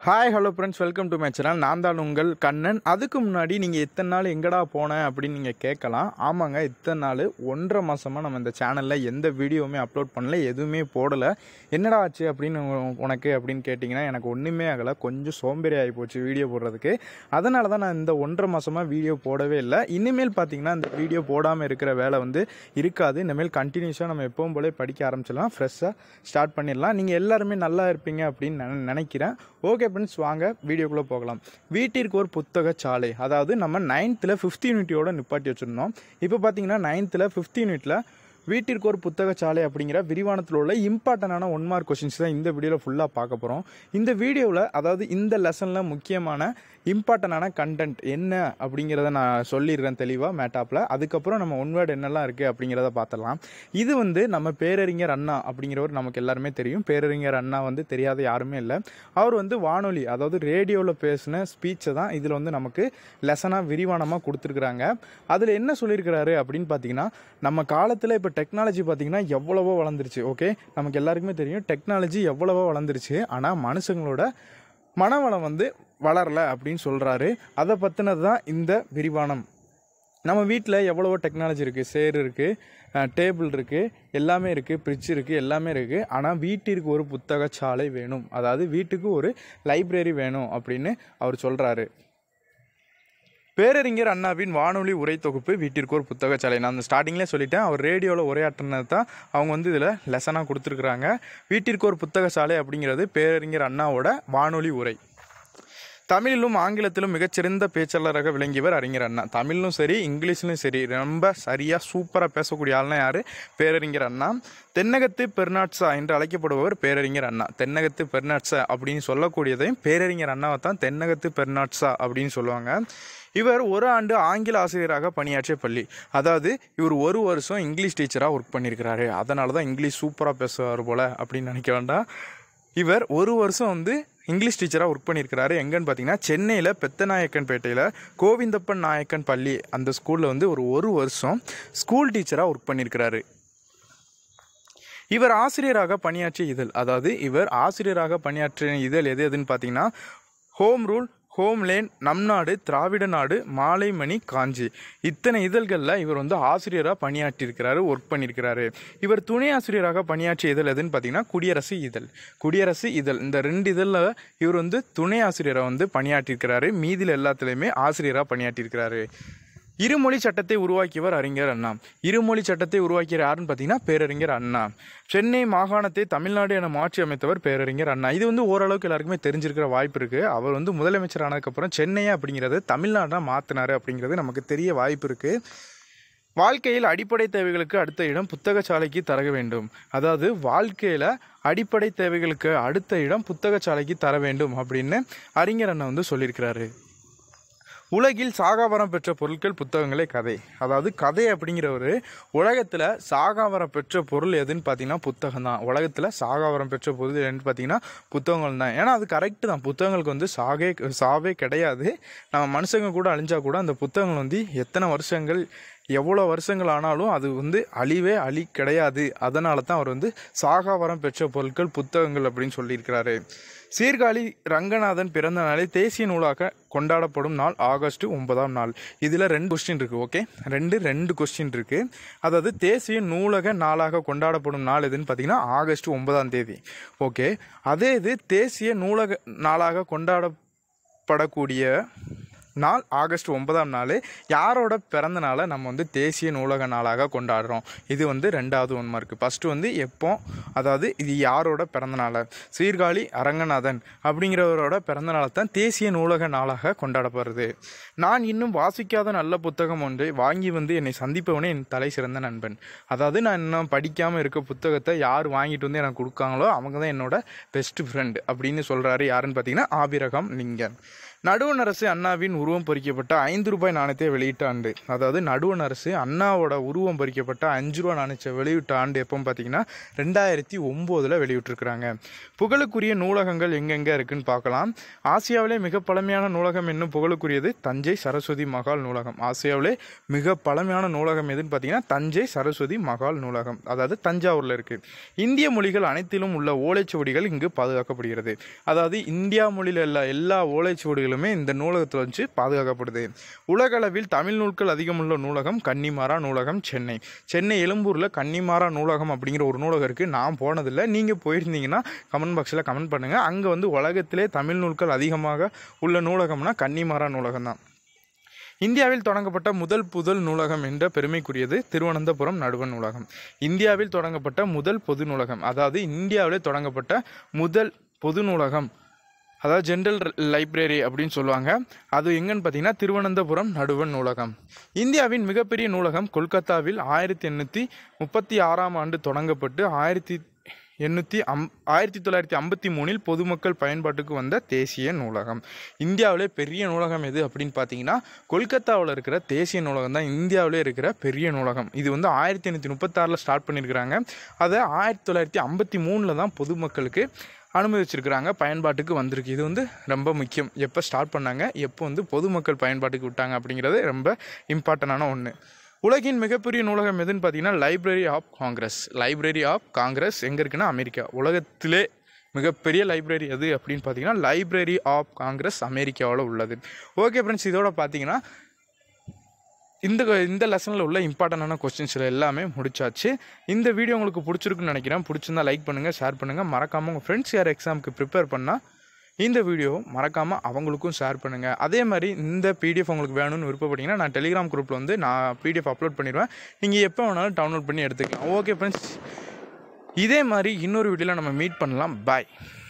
hi hello friends welcome to my channel நான் தான் உங்கள் கண்ணன் அதுக்கு முன்னாடி நீங்கள் இத்தனை நாள் எங்கடா போனேன் அப்படின்னு நீங்கள் கேட்கலாம் ஆமாங்க இத்தனை நாள் ஒன்றரை மாதமாக நம்ம இந்த சேனலில் எந்த வீடியோவுமே அப்லோட் பண்ணல எதுவுமே போடலை என்னடா ஆச்சு அப்படின்னு உ- உனக்கு அப்படின்னு கேட்டிங்கன்னா எனக்கு ஒன்றுமே ஆகலை கொஞ்சம் சோம்பேறி ஆகி போச்சு வீடியோ போடுறதுக்கு அதனால தான் நான் இந்த ஒன்றரை மாதமாக வீடியோ போடவே இல்லை இனிமேல் பார்த்தீங்கன்னா இந்த வீடியோ போடாமல் இருக்கிற வேலை வந்து இருக்காது இனிமேல் கண்டினியூஸாக நம்ம எப்பவும் போல படிக்க ஆரம்பிச்சிடலாம் ஃப்ரெஷ்ஷாக ஸ்டார்ட் பண்ணிடலாம் நீங்கள் எல்லாருமே நல்லா இருப்பீங்க அப்படின்னு நான் நினைக்கிறேன் ஓகே ஃப்ரெண்ட்ஸ் வாங்க வீடியோக்குள்ளே போகலாம் வீட்டிற்கு ஒரு புத்தக சாலை அதாவது நம்ம நைன்த்தில் ஃபிஃப்த் யூனிட்டியோட நிப்பாட்டி வச்சுருந்தோம் இப்போ பார்த்தீங்கன்னா நைன்த்தில் ஃபிஃப்த் யூனிட்டில் வீட்டிற்கு ஒரு புத்தக சாலை அப்படிங்கிற விரிவானத்தில் உள்ள இம்பார்ட்டண்டான ஒன் மார்க் கொஷின்ஸ் தான் இந்த வீடியோவில் ஃபுல்லாக பார்க்க போகிறோம் இந்த வீடியோவில் அதாவது இந்த லெசனில் முக்கியமான இம்பார்ட்டண்டான கண்டென்ட் என்ன அப்படிங்கிறத நான் சொல்லிடுறேன் தெளிவாக மேட்டாப்பில் அதுக்கப்புறம் நம்ம ஒன் வேர்டு என்னெல்லாம் இருக்குது அப்படிங்கிறத பார்த்துடலாம் இது வந்து நம்ம பேரறிஞர் அண்ணா அப்படிங்கிறவர் நமக்கு எல்லாருமே தெரியும் பேரறிஞர் அண்ணா வந்து தெரியாத யாருமே இல்லை அவர் வந்து வானொலி அதாவது ரேடியோவில் பேசின ஸ்பீச்சை தான் இதில் வந்து நமக்கு லெசனாக விரிவானமாக கொடுத்துருக்குறாங்க அதில் என்ன சொல்லியிருக்கிறாரு அப்படின்னு பார்த்தீங்கன்னா நம்ம காலத்தில் இப்போ டெக்னாலஜி பார்த்தீங்கன்னா எவ்வளவோ வளர்ந்துருச்சு ஓகே நமக்கு எல்லாருக்குமே தெரியும் டெக்னாலஜி எவ்வளவோ வளர்ந்துருச்சு ஆனால் மனுஷங்களோட மனவளம் வந்து வளரல அப்படின்னு சொல்கிறாரு அதை பற்றினது தான் இந்த விரிவானம் நம்ம வீட்டில் எவ்வளவோ டெக்னாலஜி இருக்குது சேர் இருக்குது டேபிள் இருக்குது எல்லாமே இருக்குது ஃப்ரிட்ஜ் இருக்குது எல்லாமே இருக்குது ஆனால் வீட்டிற்கு ஒரு புத்தக சாலை வேணும் அதாவது வீட்டுக்கு ஒரு லைப்ரரி வேணும் அப்படின்னு அவர் சொல்கிறாரு பேரறிஞர் அண்ணாவின் வானொலி உரை தொகுப்பு வீட்டிற்கு ஒரு புத்தகச்சாலை நான் அந்த ஸ்டார்டிங்லேயே சொல்லிட்டேன் அவர் ரேடியோவில் உரையாற்றினது தான் அவங்க வந்து இதில் லெசனாக கொடுத்துருக்குறாங்க வீட்டிற்கு ஒரு புத்தகசாலை அப்படிங்கிறது பேரறிஞர் அண்ணாவோட வானொலி உரை தமிழிலும் ஆங்கிலத்திலும் மிகச்சிறந்த பேச்சாளராக விளங்கியவர் அறிஞர் அண்ணா தமிழ்லும் சரி இங்கிலீஷ்லையும் சரி ரொம்ப சரியாக சூப்பராக பேசக்கூடிய ஆள்னா யார் பேரறிஞர் அண்ணா தென்னகத்து பெர்னாட்ஸா என்று அழைக்கப்படுபவர் பேரறிஞர் அண்ணா தென்னகத்து பெர்னாட்ஸா அப்படின்னு சொல்லக்கூடியதையும் பேரறிஞர் அண்ணாவை தான் தென்னகத்து பெர்னாட்ஸா அப்படின்னு சொல்லுவாங்க இவர் ஒரு ஆண்டு ஆங்கில ஆசிரியராக பணியாற்றிய பள்ளி அதாவது இவர் ஒரு வருஷம் இங்கிலீஷ் டீச்சராக ஒர்க் பண்ணியிருக்கிறாரு அதனால தான் இங்கிலீஷ் சூப்பராக பேசுவார் போல அப்படின்னு நினைக்க வேண்டாம் இவர் ஒரு வருஷம் வந்து இங்கிலீஷ் டீச்சராக ஒர்க் பண்ணியிருக்கிறாரு எங்கன்னு பார்த்தீங்கன்னா சென்னையில் பெத்தநாயக்கன்பேட்டையில் கோவிந்தப்பன் நாயக்கன் பள்ளி அந்த ஸ்கூலில் வந்து ஒரு ஒரு வருஷம் ஸ்கூல் டீச்சராக ஒர்க் பண்ணியிருக்கிறாரு இவர் ஆசிரியராக பணியாற்றிய இதழ் அதாவது இவர் ஆசிரியராக பணியாற்றிய இதழ் எது எதுன்னு பார்த்தீங்கன்னா ஹோம் ரூல் ஹோம் லேன் நம் நாடு திராவிட நாடு மாலைமணி காஞ்சி இத்தனை இதழ்களில் இவர் வந்து ஆசிரியராக பணியாற்றியிருக்கிறாரு ஒர்க் பண்ணியிருக்கிறாரு இவர் துணை ஆசிரியராக பணியாற்றிய இதழ் எதுன்னு பார்த்தீங்கன்னா குடியரசு இதழ் குடியரசு இதழ் இந்த ரெண்டு இதழில் இவர் வந்து துணை ஆசிரியராக வந்து பணியாற்றியிருக்கிறாரு மீதியில் எல்லாத்துலேயுமே ஆசிரியராக பணியாற்றியிருக்கிறாரு இருமொழி சட்டத்தை உருவாக்கியவர் அறிஞர் அண்ணா இருமொழி சட்டத்தை உருவாக்கியவர் யாருன்னு பார்த்தீங்கன்னா பேரறிஞர் அண்ணா சென்னை மாகாணத்தை தமிழ்நாடு என மாற்றி அமைத்தவர் பேரறிஞர் அண்ணா இது வந்து ஓரளவுக்கு எல்லாருக்குமே தெரிஞ்சிருக்கிற வாய்ப்பு இருக்குது அவர் வந்து முதலமைச்சர் ஆனதுக்கப்புறம் சென்னையை அப்படிங்கிறது தமிழ்நாடாக மாற்றினாரு அப்படிங்கிறது நமக்கு தெரிய வாய்ப்பு இருக்குது வாழ்க்கையில் அடிப்படை தேவைகளுக்கு அடுத்த இடம் புத்தகச்சாலைக்கு தர வேண்டும் அதாவது வாழ்க்கையில் அடிப்படை தேவைகளுக்கு அடுத்த இடம் புத்தகச்சாலைக்கு தர வேண்டும் அப்படின்னு அறிஞர் அண்ணா வந்து சொல்லியிருக்கிறாரு உலகில் சாகாவரம் பெற்ற பொருட்கள் புத்தகங்களே கதை அதாவது கதை அப்படிங்கிற ஒரு உலகத்தில் சாகாவரம் பெற்ற பொருள் எதுன்னு பார்த்தீங்கன்னா புத்தகம் தான் உலகத்தில் சாகாவரம் பெற்ற பொருள் எதுன்னு பார்த்தீங்கன்னா புத்தகங்கள் தான் ஏன்னா அது கரெக்டு தான் புத்தகங்களுக்கு வந்து சாகே சாவே கிடையாது நம்ம மனுஷங்க கூட அழிஞ்சா கூட அந்த புத்தகங்கள் வந்து எத்தனை வருஷங்கள் எவ்வளோ வருஷங்கள் ஆனாலும் அது வந்து அழிவே அழி கிடையாது அதனால தான் அவர் வந்து சாகாவரம் பெற்ற பொருட்கள் புத்தகங்கள் அப்படின்னு சொல்லியிருக்கிறாரு சீர்காழி ரங்கநாதன் பிறந்த நாளை தேசிய நூலாக கொண்டாடப்படும் நாள் ஆகஸ்ட் ஒன்பதாம் நாள் இதில் ரெண்டு கொஸ்டின் இருக்குது ஓகே ரெண்டு ரெண்டு கொஸ்டின் இருக்குது அதாவது தேசிய நூலக நாளாக கொண்டாடப்படும் நாள் எதுன்னு பார்த்தீங்கன்னா ஆகஸ்ட் ஒன்பதாம் தேதி ஓகே அதே இது தேசிய நூலக நாளாக கொண்டாடப்படக்கூடிய நாள் ஆகஸ்ட் ஒன்பதாம் நாள் யாரோட பிறந்த நாளை நம்ம வந்து தேசிய நூலக நாளாக கொண்டாடுறோம் இது வந்து ரெண்டாவது ஒன் மார்க் ஃபஸ்ட்டு வந்து எப்போ அதாவது இது யாரோட பிறந்த நாளை சீர்காழி அரங்கநாதன் அப்படிங்கிறவரோட பிறந்த நாளை தான் தேசிய நூலக நாளாக கொண்டாடப்படுறது நான் இன்னும் வாசிக்காத நல்ல புத்தகம் ஒன்றை வாங்கி வந்து என்னை சந்திப்பவனே என் தலை சிறந்த நண்பன் அதாவது நான் இன்னும் படிக்காமல் இருக்க புத்தகத்தை யார் வாங்கிட்டு வந்து எனக்கு கொடுக்காங்களோ அவங்க தான் என்னோட பெஸ்ட் ஃப்ரெண்ட் அப்படின்னு சொல்கிறாரு யாருன்னு பார்த்தீங்கன்னா ஆபிரகம் லிங்கன் நடுவண் அரசு அண்ணாவின் உருவம் பொறிக்கப்பட்ட ஐந்து ரூபாய் நாணயத்தை வெளியிட்ட ஆண்டு அதாவது நடுவண் அரசு அண்ணாவோட உருவம் பொறிக்கப்பட்ட அஞ்சு ரூபா நாணயத்தை வெளியிட்ட ஆண்டு எப்போன்னு பார்த்தீங்கன்னா ரெண்டாயிரத்தி ஒம்போதில் வெளியிட்டிருக்கிறாங்க புகழுக்குரிய நூலகங்கள் எங்கெங்கே இருக்குன்னு பார்க்கலாம் ஆசியாவிலே மிக பழமையான நூலகம் என்னும் புகழுக்குரியது தஞ்சை சரஸ்வதி மகால் நூலகம் ஆசியாவிலே மிக பழமையான நூலகம் எதுன்னு பார்த்தீங்கன்னா தஞ்சை சரஸ்வதி மகால் நூலகம் அதாவது தஞ்சாவூரில் இருக்குது இந்திய மொழிகள் அனைத்திலும் உள்ள ஓலைச்சுவடிகள் இங்கு பாதுகாக்கப்படுகிறது அதாவது இந்தியா மொழியில் உள்ள எல்லா ஓலைச்சுவடிகளுமே இந்த நூலகத்தில் வச்சு பாதுகாக்கப்படுது உலகளவில் தமிழ் நூல்கள் அதிகமுள்ள நூலகம் கன்னிமாரா நூலகம் சென்னை சென்னை எழும்பூரில் கன்னிமாரா நூலகம் அப்படிங்கிற ஒரு நூலகம் இருக்குது நான் போனதில்லை நீங்கள் போயிருந்தீங்கன்னா கமெண்ட் பாக்ஸில் கமெண்ட் பண்ணுங்கள் அங்கே வந்து உலகத்திலே தமிழ் நூல்கள் அதிகமாக உள்ள நூலகம்னா கன்னிமாரா நூலகம் தான் இந்தியாவில் தொடங்கப்பட்ட முதல் புதல் நூலகம் என்ற பெருமைக்குரியது திருவனந்தபுரம் நடுவண் நூலகம் இந்தியாவில் தொடங்கப்பட்ட முதல் பொது நூலகம் அதாவது இந்தியாவிலே தொடங்கப்பட்ட முதல் பொது நூலகம் அதாவது ஜென்ரல் லைப்ரரி அப்படின்னு சொல்லுவாங்க அது எங்கன்னு பார்த்தீங்கன்னா திருவனந்தபுரம் நடுவண் நூலகம் இந்தியாவின் மிகப்பெரிய நூலகம் கொல்கத்தாவில் ஆயிரத்தி எண்ணூற்றி முப்பத்தி ஆறாம் ஆண்டு தொடங்கப்பட்டு ஆயிரத்தி எண்ணூற்றி அம் ஆயிரத்தி தொள்ளாயிரத்தி ஐம்பத்தி மூணில் பொதுமக்கள் பயன்பாட்டுக்கு வந்த தேசிய நூலகம் இந்தியாவிலே பெரிய நூலகம் எது அப்படின்னு பார்த்தீங்கன்னா கொல்கத்தாவில் இருக்கிற தேசிய நூலகம் தான் இந்தியாவிலே இருக்கிற பெரிய நூலகம் இது வந்து ஆயிரத்தி எண்ணூற்றி முப்பத்தாறில் ஸ்டார்ட் பண்ணியிருக்கிறாங்க அதை ஆயிரத்தி தொள்ளாயிரத்தி ஐம்பத்தி மூணில் தான் பொதுமக்களுக்கு அனுமதிச்சிருக்கிறாங்க பயன்பாட்டுக்கு வந்திருக்கு இது வந்து ரொம்ப முக்கியம் எப்போ ஸ்டார்ட் பண்ணாங்க எப்போ வந்து பொதுமக்கள் பயன்பாட்டுக்கு விட்டாங்க அப்படிங்கிறது ரொம்ப இம்பார்ட்டண்டான ஒன்று உலகின் மிகப்பெரிய நூலகம் எதுன்னு பார்த்தீங்கன்னா library of Congress library of Congress எங்கே இருக்குன்னா அமெரிக்கா உலகத்திலே மிகப்பெரிய லைப்ரரி எது அப்படின்னு பார்த்தீங்கன்னா லைப்ரரி ஆஃப் காங்கிரஸ் அமெரிக்காவில் உள்ளது ஓகே ஃப்ரெண்ட்ஸ் இதோட பார்த்தீங்கன்னா இந்த இந்த லெசனில் உள்ள இம்பார்ட்டண்டான கொஸ்டின்ஸில் எல்லாமே முடிச்சாச்சு இந்த வீடியோ உங்களுக்கு பிடிச்சிருக்குன்னு நினைக்கிறேன் பிடிச்சிருந்தா லைக் பண்ணுங்கள் ஷேர் பண்ணுங்கள் மறக்காமல் உங்கள் ஃப்ரெண்ட்ஸ் யார் எக்ஸாமுக்கு ப்ரிப்பேர் பண்ணால் இந்த வீடியோ மறக்காமல் அவங்களுக்கும் ஷேர் பண்ணுங்கள் அதே மாதிரி இந்த பிடிஎஃப் உங்களுக்கு வேணும்னு விருப்பப்பட்டீங்கன்னா நான் டெலிகிராம் குரூப்பில் வந்து நான் பிடிஎஃப் அப்லோட் பண்ணிடுவேன் நீங்கள் எப்போ வேணாலும் டவுன்லோட் பண்ணி எடுத்துக்கலாம் ஓகே ஃப்ரெண்ட்ஸ் இதே மாதிரி இன்னொரு வீடியோவில் நம்ம மீட் பண்ணலாம் பாய்